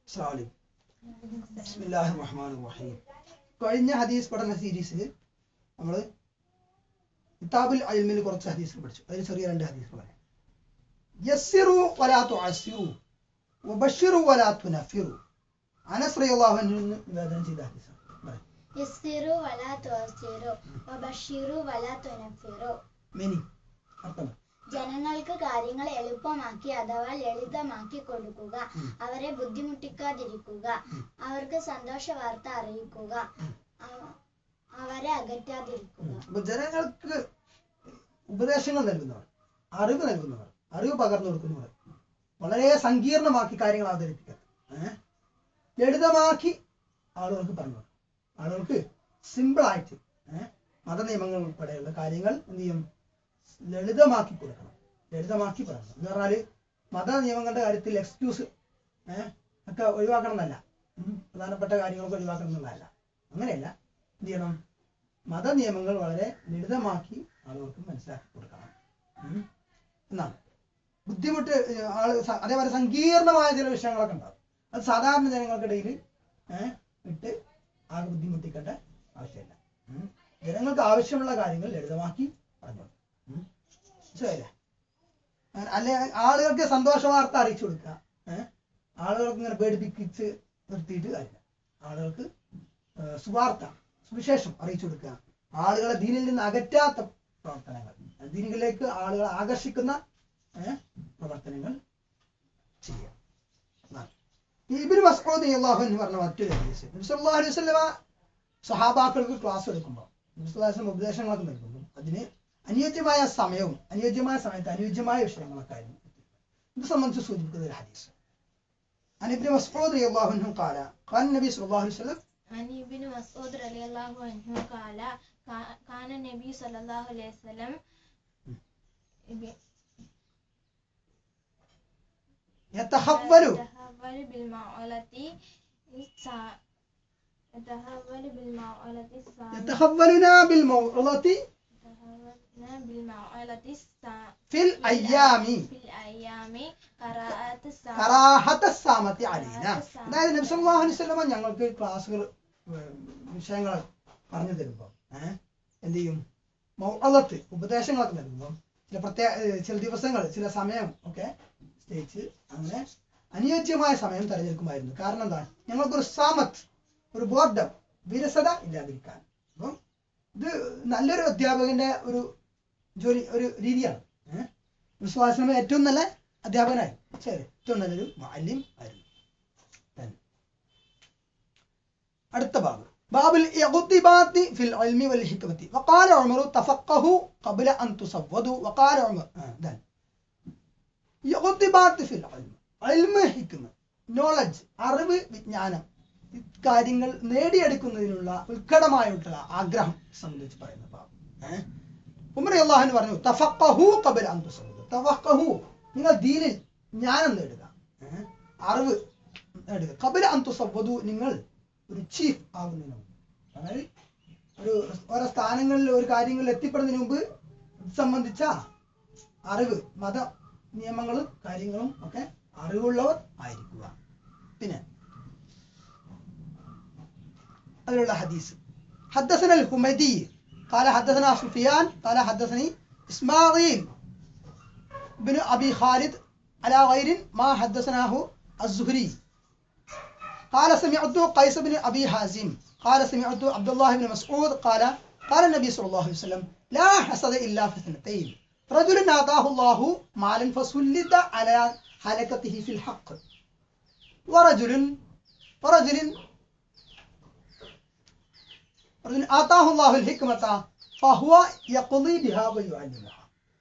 അസ്സലാമു അലൈക്കും ബിസ്മില്ലാഹിർ റഹ്മാനിർ റഹീം കഴിഞ്ഞ ഹദീസ് പഠന സീരീസിൽ നമ്മൾ കിതാബുൽ അൽമിൽ കുറച്ച് ഹദീസുകൾ പഠിച്ചു അതിൽ ചെറിയ രണ്ട് ഹദീസ് പറയാം യസ്സിറു വലാ തുഅസ്സിറു വബശ്ശിറു വലാ തുനഫിറു അനസ് റളിയല്ലാഹു അൻഹു നിവേദനം ചെയ്ത ഹദീസാണ് പറയാം യസ്സിറു വലാ തുഅസ്സിറു വബശ്ശിറു വലാ തുനഫിറു മെനി അർത്ഥം ജനങ്ങൾക്ക് കാര്യങ്ങൾ എളുപ്പമാക്കി അഥവാ ലളിതമാക്കി കൊടുക്കുക ഉം. അവരെ ബുദ്ധിമുട്ടിക്കാതിരിക്കുക ഉം. അവർക്ക് സന്തോഷ വാർത്ത അറിയിക്കുക അവ- അവരെ അകറ്റാതിരിക്കുക അപ്പൊ ജനങ്ങൾക്ക് ഉപദേശങ്ങൾ നൽകുന്നവർ അറിവ് നൽകുന്നവർ അറിവ് പകർന്നു കൊടുക്കുന്നവർ വളരെ സങ്കീർണമാക്കി കാര്യങ്ങൾ അവതരിപ്പിക്കുക ഏഹ് ലളിതമാക്കി ആളുകൾക്ക് പറഞ്ഞു കൊടുക്കും. ആളുകൾക്ക് സിമ്പിൾ ആയിട്ട് ഏഹ് മതനിയമങ്ങൾ ഉൾപ്പെടെയുള്ള കാര്യങ്ങൾ എന്ത് ചെയ്യും ലളിതമാക്കി കൊടുക്കണം ലളിതമാക്കി പറയണം എന്ന് പറഞ്ഞാല് മത നിയമങ്ങളുടെ കാര്യത്തിൽ എക്സ്ക്യൂസ് ഏഹ് ഒക്കെ ഒഴിവാക്കണം എന്നല്ല ഉം. പ്രധാനപ്പെട്ട കാര്യങ്ങളൊക്കെ ഒഴിവാക്കണം എന്നുള്ളതല്ല അങ്ങനെയല്ല എന്ത് ചെയ്യണം മത നിയമങ്ങൾ വളരെ ലളിതമാക്കി ആളുകൾക്ക് മനസ്സിലാക്കി കൊടുക്കണം ഉം. എന്നാണ് ബുദ്ധിമുട്ട് ഏഹ്, ആള് സ- അതേപോലെ സങ്കീർണമായ ചില വിഷയങ്ങളൊക്കെ ഉണ്ടാവും അത് സാധാരണ ജനങ്ങൾക്കിടയിൽ ഏഹ് ഇട്ട് ആകെ ബുദ്ധിമുട്ടിക്കേണ്ട ആവശ്യമില്ല ഉം. ജനങ്ങൾക്ക് ആവശ്യമുള്ള കാര്യങ്ങൾ ലളിതമാക്കി പറഞ്ഞു കൊടുക്കും. ഉം. മനസ്സിലായില്ലേ അങ്ങനെ അല്ലെ ആളുകൾക്ക് സന്തോഷ വാർത്ത അറിയിച്ചു കൊടുക്കുക ഏഹ് ആളുകൾക്ക് ഇങ്ങനെ പേടിപ്പിച്ച് നിർത്തിയിട്ട് കാര്യമില്ല ആളുകൾക്ക് ഏഹ് സുവാർത്ത സുവിശേഷം അറിയിച്ചു കൊടുക്കുക ആളുകളെ ദീനിൽ നിന്ന് അകറ്റാത്ത പ്രവർത്തനങ്ങൾ ദീനിലേക്ക് ആളുകളെ ആകർഷിക്കുന്ന ഏഹ്, പ്രവർത്തനങ്ങൾ ചെയ്യുക എന്നാണ്. ഈ ഇബ്നു മസ്ഊദ് റളിയല്ലാഹു അൻഹു പറഞ്ഞ മറ്റൊരു ഹദീസ് നബി സല്ലല്ലാഹു അലൈഹി വസല്ലമ സഹാബാക്കൾക്ക് ക്ലാസ് എടുക്കുമ്പോൾ നബി സല്ലല്ലാഹു അലൈഹി വസല്ലം ഉപദേശങ്ങളൊക്കെ നൽകുമ്പോൾ അതിന് അനുയോജ്യമായ സമയവും അനുയോജ്യമായ സമയത്ത് അനുയോജ്യമായ വിഷയങ്ങളൊക്കെ ആയിരുന്നു ഇത് സംബന്ധിച്ച് സൂചിപ്പിക്കുന്ന ഒരു ഹദീസ് عن ابن مسعود رضي الله عنه قال قال النبي صلى الله عليه وسلم عن ابن مسعود رضي الله عنه قال كا- كان النبي صلى الله عليه وسلم يتحول يتحول بالمعولة السا- يتحول بالمعولة السا- يتخولنا بالموعظة يتحولنا بالمعولة السا- في الأيام في الأيام قراءة الساعة കറാഹത്ത സാമത്തി അലീന അതായത് നബി സല്ലല്ലാഹു അലൈഹി വസല്ലമ ഞങ്ങൾക്ക് ക്ലാസ്സുകൾ വിഷയങ്ങൾ പറഞ്ഞു തരുമ്പോൾ ഏഹ് എന്ത് ചെയ്യും മൗഅലത്ത് ഉപദേശങ്ങളൊക്കെ നൽകുമ്പോൾ ചില പ്രത്യേക ഏഹ് ചില ദിവസങ്ങൾ ചില സമയം ഒക്കെ നിശ്ചയിച്ച് അങ്ങനെ അനുയോജ്യമായ സമയം തിരഞ്ഞെടുക്കുമായിരുന്നു കാരണം എന്താ ഞങ്ങൾക്കൊരു സാമത്ത് ഒരു ബോർഡം വിരസത ഇല്ലാതിരിക്കാൻ അപ്പം ഇത് നല്ലൊരു അധ്യാപകന്റെ ഒരു ജോലി ഒരു രീതിയാണ് ഏഹ് വിശ്വാസം ഏറ്റവും നല്ല അധ്യാപകനായി ശരി ഏറ്റവും നല്ലൊരു മാലിം ആയിരുന്നു Then. അടുത്ത ബാബ് ബാബുൽ ഇഗ്തിബാത്തി ഫിൽ ഇൽമി വൽ ഹിക്മത്തി വഖാല ഉമർ തഫഖഹു ഖബ്ല അൻ തുസവ്വദു വഖാല ഉമർ ദൻ ഇഗ്തിബാത്ത് ഫിൽ ഇൽമി ഇൽമ് ഹിക്മ നോളജ് അറിവ് വിജ്ഞാനം കാര്യങ്ങൾ നേടിയെടുക്കുന്നതിനുള്ള ഉത്കടമായിട്ടുള്ള ആഗ്രഹം സംബന്ധിച്ച് പറയുന്ന ബാബ് ഏഹ് ഉമർ അള്ളാഹുന് പറഞ്ഞു തഫഖഹു ഖബ്ല അൻ തുസവ്വദു തഫഖഹു നിങ്ങൾ ദീനിൽ ജ്ഞാനം നേടുക ഏഹ്? അറിവ് നേടുക കപില അന്തുസവ്വതു നിങ്ങൾ ഒരു ചീഫ് ആകുന്നതിന് മുമ്പ് അതായത് ഒരു ഓരോ സ്ഥാനങ്ങളിൽ ഒരു കാര്യങ്ങളിൽ എത്തിപ്പെടുന്നതിന് മുമ്പ് ഇത് സംബന്ധിച്ച അറിവ് മത നിയമങ്ങളും കാര്യങ്ങളും ഒക്കെ അറിവുള്ളവർ ആയിരിക്കുക പിന്നെ അതിലുള്ള ഹദീസ് حدثنا الحميدي قال حدثنا سفيان قال حدثني إسماعيل بن أبي خالد على غير ما حدثناه الزهري قال سمعت قيس بن أبي حازم قال سمعت عبد الله بن مسعود قال قال النبي صلى الله عليه وسلم لا حسد إلا في اثنتين رجل آتاه الله مالا فسلط على حلقته في الحق ورجل ورجل رجل آتاه الله الحكمة فهو يقضي بها ويعلمها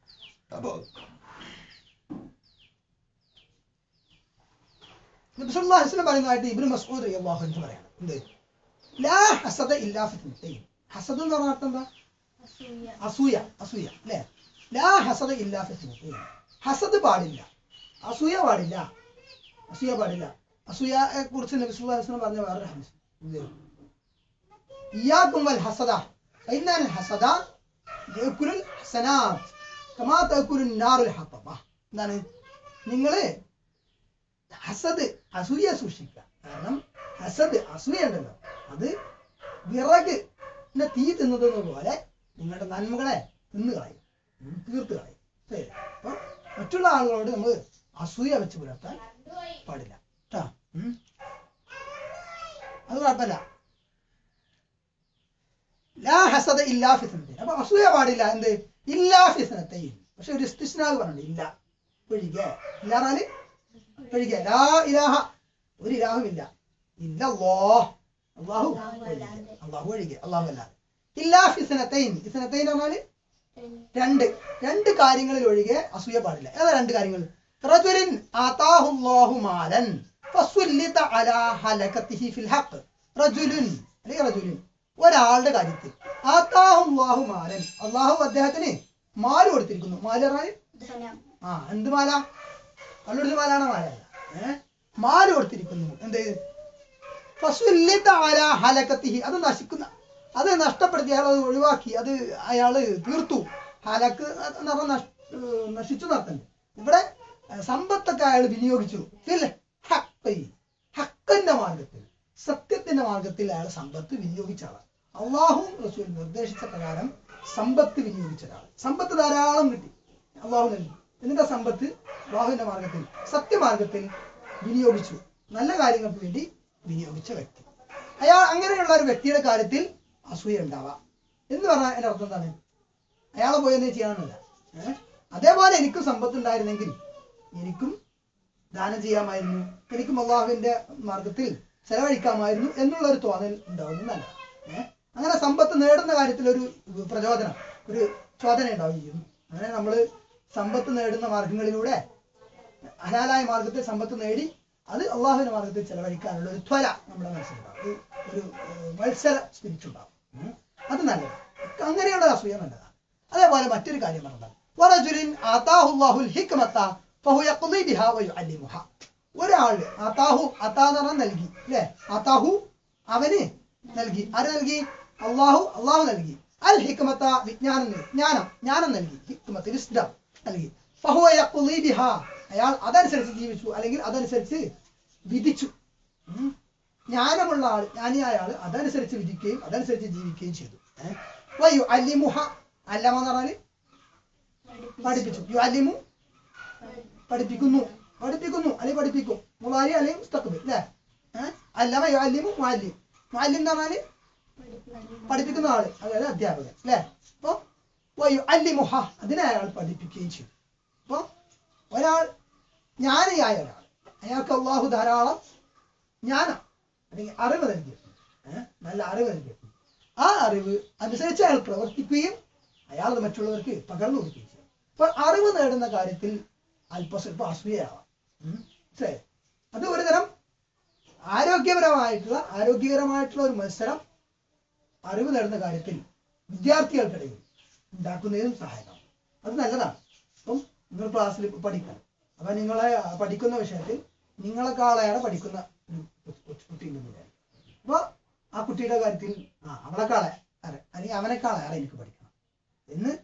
നബി സല്ലല്ലാഹു അലൈഹി വസല്ലം പറയുന്നതായിട്ട് ഇബ്നു മസ്ഊദ് റളിയല്ലാഹു അൻഹു പറയാണ് എന്ത് ലാ ഹസദ ഇല്ലാ ഫിത്നതൈൻ ഹസദ് എന്ന് പറഞ്ഞ അർത്ഥം എന്താ أسوية അസൂയ അസൂയ അല്ലേ ലാ ഹസദ ഇല്ലാ ഫിത്നതൈൻ ഹസദ് പാടില്ല അസൂയ പാടില്ല അസൂയ പാടില്ല അസൂയയെ കുറിച്ച് നബി സല്ലല്ലാഹു അലൈഹി വസല്ലം പറഞ്ഞ വേറൊരു ഹദീസ് എന്ത് ഇയ്യാകും വൽ ഹസദ ഫഇന്നൽ ഹസദ യഅകുലുൽ ഹസനാത്ത് കമാ തഅകുലുൻ നാറുൽ ഹത്തബ എന്താണ് നിങ്ങള് ഹസദ് അസൂയ സൂക്ഷിക്കുക കാരണം ഹസദ് അസൂയുണ്ടല്ലോ അത് വിറക് പിന്നെ തീ തിന്നത് പോലെ നിങ്ങളുടെ നന്മകളെ തിന്നു കളയും ഉം, തീർത്ത് കളയും ശരി അപ്പൊ മറ്റുള്ള ആളുകളോട് നമ്മൾ അസൂയ വെച്ച് പുലർത്താൻ പാടില്ല കേട്ടോ ഉം. അത് കുഴപ്പമില്ല ലാ ഹസദ ഇല്ലാ ഫിസ്നത്തൈൻ അപ്പൊ അസൂയ പാടില്ല എന്ത് ഇല്ലാ ഫിസ്നത്തൈൻ പക്ഷെ ഒരു ഇസ്തിസ്നാവ് പറഞ്ഞു ഇല്ല ഒഴികെ ഇല്ല പറഞ്ഞാല് ഒഴികെ ലാ ഇലാഹ ഒരു ഇലാഹും ഇല്ല ഇല്ല അള്ളാഹു ഒഴികെ. അള്ളാഹു ഒഴികെ അള്ളാഹു അല്ലാതെ ഇല്ലാ ഫിസ്നത്തൈൻ ഫിസ്നത്തൈൻ പറഞ്ഞാല് രണ്ട് രണ്ട് കാര്യങ്ങളിൽ ഒഴികെ അസൂയ പാടില്ല ഏതാ രണ്ട് കാര്യങ്ങൾ റജുലിൻ ആതാഹുല്ലാഹു മാലൻ ഫസുല്ലിത അലാ ഹലകതിഹി ഫിൽ ഹഖ് റജുലുൻ അല്ലെങ്കിൽ റജുലിൻ ഒരാളുടെ കാര്യത്തിൽ ആതാഹുല്ലാഹു മാലൻ അള്ളാഹു അദ്ദേഹത്തിന് മാല് കൊടുത്തിരിക്കുന്നു മാല് പറഞ്ഞാൽ ധനം ആ എന്ത് മാല കള്ളുടിച്ച മാലാണോ മാലല്ല ഏഹ് മാല് കൊടുത്തിരിക്കുന്നു എന്ത് ഫസുല്ലിത അലാ ഹലകതിഹി അത് നശിക്കുന്ന അത് നഷ്ടപ്പെടുത്തി അയാൾ അത് ഒഴിവാക്കി അത് അയാള് തീർത്തു ഹലക്ക് എന്ന് പറഞ്ഞാൽ നഷ്- ഏർ നശിച്ചു നടത്തണ്ട് ഇവിടെ ഏർ സമ്പത്തൊക്കെ അയാൾ വിനിയോഗിച്ചു ഫിൽ ഹഖ് ഹക്കിന്റെ മാർഗത്തിൽ സത്യത്തിന്റെ മാർഗത്തിൽ അയാൾ സമ്പത്ത് വിനിയോഗിച്ച ആളാണ് അള്ളാഹു റസൂൽ നിർദ്ദേശിച്ച പ്രകാരം സമ്പത്ത് വിനിയോഗിച്ച ഒരാൾ സമ്പത്ത് ധാരാളം കിട്ടി അള്ളാഹു നൽകി എന്നിട്ട് ആ സമ്പത്ത് അള്ളാഹുവിന്റെ മാർഗത്തിൽ സത്യമാർഗത്തിൽ വിനിയോഗിച്ചു നല്ല കാര്യങ്ങൾക്ക് വേണ്ടി വിനിയോഗിച്ച വ്യക്തി അയാൾ അങ്ങനെയുള്ള ഒരു വ്യക്തിയുടെ കാര്യത്തിൽ അസൂയ ഉണ്ടാവാം എന്ന് പറഞ്ഞാൽ എന്റെ അർത്ഥം എന്താണ് അയാളെ പോയി എന്നെ ചെയ്യാനൊന്നുമില്ല ഏഹ് അതേപോലെ എനിക്കും സമ്പത്ത് ഉണ്ടായിരുന്നെങ്കിൽ എനിക്കും ദാനം ചെയ്യാമായിരുന്നു എനിക്കും അള്ളാഹുവിന്റെ മാർഗത്തിൽ ചെലവഴിക്കാമായിരുന്നു എന്നുള്ള ഒരു തോന്നൽ ഉണ്ടാവുന്നതല്ല ഏഹ് അങ്ങനെ സമ്പത്ത് നേടുന്ന കാര്യത്തിൽ ഒരു പ്രചോദനം ഒരു ചോദന ഉണ്ടാവുകയും അങ്ങനെ നമ്മൾ സമ്പത്ത് നേടുന്ന മാർഗങ്ങളിലൂടെ ഹലാലായ മാർഗത്തിൽ സമ്പത്ത് നേടി അത് അള്ളാഹുവിന്റെ മാർഗത്തിൽ ചെലവഴിക്കാനുള്ള ഒരു ത്വര നമ്മുടെ മനസ്സിലുണ്ടാവും ഒരു ഒരു ഏർ, മത്സര സ്പിരിറ്റ് ഉണ്ടാവും ഉം. അത് നല്ലതാണ് അങ്ങനെയുള്ള അസൂയ നല്ലതാണ് അതേപോലെ മറ്റൊരു കാര്യം പറഞ്ഞാൽ വറജുലിൻ ആതാഹുല്ലാഹുൽ ഹിക്മത്ത ഫഹു യഖ്ളി ബിഹാ വയുഅല്ലിമുഹ ഒരാള് ആതാഹു അതാ എന്ന് പറഞ്ഞാൽ നൽകി അല്ലേ ആതാഹു അവന് നൽകി ആര് നൽകി അള്ളാഹു അള്ളാഹു നൽകി അൽ ഹിക്മത്ത വിജ്ഞാനം നൽകി ജ്ഞാനം ജ്ഞാനം നൽകി ഹിക്മത്ത് വിസ്ഡം നൽകി ഫഹുവ യഖ്ളി ബിഹാ അയാൾ അതനുസരിച്ച് ജീവിച്ചു അല്ലെങ്കിൽ അതനുസരിച്ച് വിധിച്ചു ഉം. ജ്ഞാനമുള്ള ആൾ ജ്ഞാനിയായ ആൾ അതനുസരിച്ച് വിധിക്കുകയും അതനുസരിച്ച് ജീവിക്കുകയും ചെയ്തു ഏഹ്? വയു അല്ലിമുഹ അല്ലമ എന്ന് പറഞ്ഞാല് പഠിപ്പിച്ചു യു അല്ലിമു പഠിപ്പിക്കുന്നു പഠിപ്പിക്കുന്നു അല്ലെങ്കിൽ പഠിപ്പിക്കും മുലാരി അല്ലെങ്കിൽ മുസ്തഖബ് അല്ലേ ഏഹ്? അല്ലമ യു അല്ലിമു മുഅല്ലിം മുഅല്ലിം എന്ന് പറഞ്ഞാല് പഠിപ്പിക്കുന്ന ആള് അതായത് അധ്യാപകൻ അല്ലേ അപ്പൊ വയു അല്ലിമുഹ അതിനെ അയാൾ പഠിപ്പിക്കുകയും ചെയ്തു അപ്പൊ ഒരാൾ ജ്ഞാനിയായ ഒരാൾ അയാൾക്ക് അള്ളാഹു ധാരാളം ജ്ഞാനം അല്ലെങ്കിൽ അറിവ് നൽകിയിട്ടുണ്ട് ഏഹ്? നല്ല അറിവ് നൽകിയിട്ടുണ്ട് ആ അറിവ് അനുസരിച്ച് അയാൾ പ്രവർത്തിക്കുകയും അയാൾ അത് മറ്റുള്ളവർക്ക് പകർന്നു കൊടുക്കുകയും ചെയ്യും അപ്പൊ അറിവ് നേടുന്ന കാര്യത്തിൽ അല്പസ്വല്പം അസൂയയാവാം ഉം. മനസ്സിലായോ? അത് ഒരു തരം ആരോഗ്യപരമായിട്ടുള്ള ആരോഗ്യകരമായിട്ടുള്ള ഒരു മത്സരം അറിവ് നേടുന്ന കാര്യത്തിൽ വിദ്യാർത്ഥികൾക്കിടയിൽ ഉണ്ടാക്കുന്നതിനും സഹായകമാണ് അത് നല്ലതാണ് അപ്പം നിങ്ങൾ ക്ലാസ്സിൽ പഠിക്കണം അപ്പൊ നിങ്ങളെ പഠിക്കുന്ന വിഷയത്തിൽ നിങ്ങളെക്കാളേറെ പഠിക്കുന്ന ഒരു കൊച്ചു കുട്ടി ഉണ്ടെന്ന് വിചാരിക്കും അപ്പൊ ആ കുട്ടിയുടെ കാര്യത്തിൽ ആ അവളെക്കാളെ അറെ അല്ലെങ്കിൽ അവനെക്കാളേറെ എനിക്ക് പഠിക്കണം എന്ന്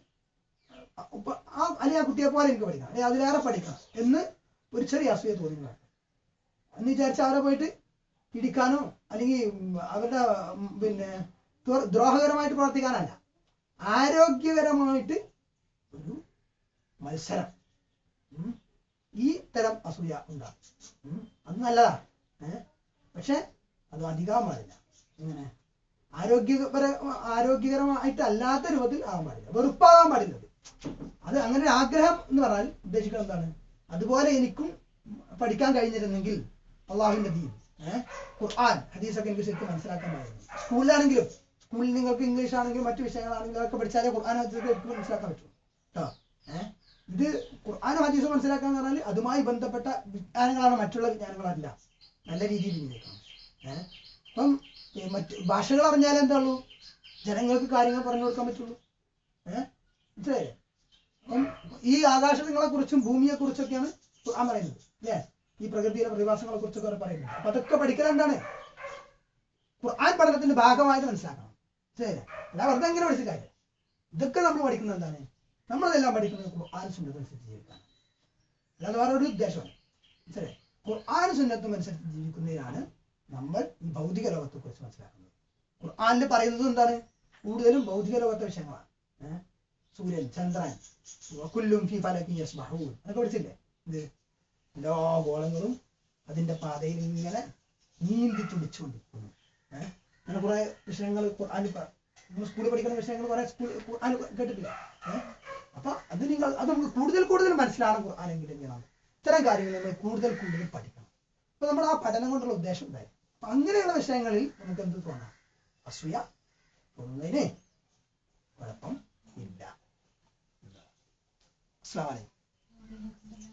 അ- ഉപ്പ- ആ അല്ലെങ്കിൽ ആ കുട്ടിയെ പോലെ എനിക്ക് പഠിക്കണം അല്ലെങ്കിൽ അതിലേറെ പഠിക്കണം എന്ന് ഒരു ചെറിയ അസൂയ തോന്നുന്നതാണ് എന്ന് വിചാരിച്ച് അവരെ പോയിട്ട് ഇടിക്കാനോ അല്ലെങ്കിൽ ഉം, അവരുടെ ഉം, പിന്നെ ദ്രോ- ദ്രോഹകരമായിട്ട് പ്രവർത്തിക്കാനല്ല ആരോഗ്യകരമായിട്ട് ഒരു മത്സരം ഉം. ഈ തരം അസൂയ ഉണ്ടാകും ഉം. അത് നല്ലതാണ് ഏഹ് പക്ഷെ അത് അധികം പാടില്ല ഇങ്ങനെ ആരോഗ്യപര ആരോഗ്യകരമായിട്ട് അല്ലാത്ത രൂപത്തിൽ ആകാൻ പാടില്ല വെറുപ്പാകാൻ പാടില്ല അത്. അത് അങ്ങനെ ഒരു ആഗ്രഹം എന്ന് പറഞ്ഞാൽ ഉദ്ദേശിക്കുന്നത് എന്താണ് അതുപോലെ എനിക്കും പഠിക്കാൻ കഴിഞ്ഞിരുന്നെങ്കിൽ അള്ളാഹുവിന്റെ ദീൻ ഏഹ് ഖുർആൻ ഹദീസൊക്കെ എനിക്ക് ശരിക്കും മനസ്സിലാക്കാമായിരുന്നു സ്കൂളിലാണെങ്കിലും സ്കൂളിൽ നിങ്ങൾക്ക് ഇംഗ്ലീഷ് ആണെങ്കിലും മറ്റു വിഷയങ്ങളാണെങ്കിലും അതൊക്കെ പഠിച്ചാലേ ഖുർആൻ ഹദീസൊക്കെ എനിക്ക് മനസ്സിലാക്കാൻ പറ്റും കേട്ടോ ഏഹ് ഇത് ഖുർആൻ ഹദീസ് മനസ്സിലാക്കുക എന്ന് പറഞ്ഞാൽ അതുമായി ബന്ധപ്പെട്ട വിജ്ഞാനങ്ങളാണ് മറ്റുള്ള വിജ്ഞാനങ്ങളല്ല നല്ല രീതിയിൽ വിനിയോഗിക്കണം ഏഹ് അപ്പം ഈ മറ്റ് ഭാഷകൾ അറിഞ്ഞാലേ എന്താ ഉള്ളൂ ജനങ്ങൾക്ക് കാര്യങ്ങൾ പറഞ്ഞു കൊടുക്കാൻ പറ്റുള്ളൂ ഏഹ് മനസ്സിലായില്ലേ അപ്പം ഈ ആകാശങ്ങളെ കുറിച്ചും ഭൂമിയെ കുറിച്ചൊക്കെയാണ് ഖുർആൻ പറയുന്നത് അല്ലേ ഈ പ്രകൃതിയിലെ പ്രതിഭാസങ്ങളെ കുറിച്ചൊക്കെ അവർ പറയുന്നത് അപ്പൊ അതൊക്കെ പഠിക്കൽ എന്താണ് ഖുർആൻ പഠനത്തിന്റെ ഭാഗമായിട്ട് മനസ്സിലാക്കണം ശരിയല്ലേ അല്ല വെറുതെ എങ്ങനെ പഠിച്ച കാര്യം ഇതൊക്കെ നമ്മൾ പഠിക്കുന്നത് എന്താണ് നമ്മളതെല്ലാം പഠിക്കുന്നത് ഖുർആൻ സുന്നത്ത് അനുസരിച്ച് ജീവിക്കാൻ അല്ലാതെ വേറെ ഒരു ഉദ്ദേശമാണ് മനസ്സിലായി ഖുർആൻ സുന്നത്തും അനുസരിച്ച് ജീവിക്കുന്നതിനാണ് നമ്മൾ ഈ ഭൗതിക ലോകത്തെ കുറിച്ച് മനസ്സിലാക്കുന്നത് ഖുർആനിൽ പറയുന്നത് എന്താണ് കൂടുതലും ഭൗതിക ലോകത്തെ വിഷയങ്ങളാണ് ഏഹ് സൂര്യൻ ചന്ദ്രൻ കുല്ലും ഫി ഫലക്കി യസ്ബഹൂൻ അതൊക്കെ പഠിച്ചില്ലേ ഇത് എല്ലാ ഗോളങ്ങളും അതിന്റെ പാതയിൽ ഇങ്ങനെ നീന്തി തുടിച്ചുകൊണ്ടിരിക്കുന്നു ഏഹ് അങ്ങനെ കുറെ വിഷയങ്ങൾ ഖുർആനിൽ പ- നമ്മൾ സ്കൂളിൽ പഠിക്കുന്ന വിഷയങ്ങൾ കുറെ സ്കൂൾ ഖുർആൻ കേട്ടിട്ടില്ല ഏഹ് അപ്പൊ അത് നിങ്ങൾ അത് നമുക്ക് കൂടുതൽ കൂടുതൽ മനസ്സിലാണ് ഖുർആാനെങ്കിൽ എന്ത് ചെയ്യണം ഇത്തരം കാര്യങ്ങൾ നമ്മൾ കൂടുതൽ കൂടുതൽ പഠിക്കണം അപ്പൊ നമ്മൾ ആ പഠനം കൊണ്ടുള്ള ഉദ്ദേശം ഉണ്ടായി അപ്പൊ അങ്ങനെയുള്ള വിഷയങ്ങളിൽ നമുക്ക് എന്ത് തോന്നാം അസൂയ തോന്നുന്നതിന് കുഴപ്പം ഇല്ല അസ്ലാം വലൈക്കും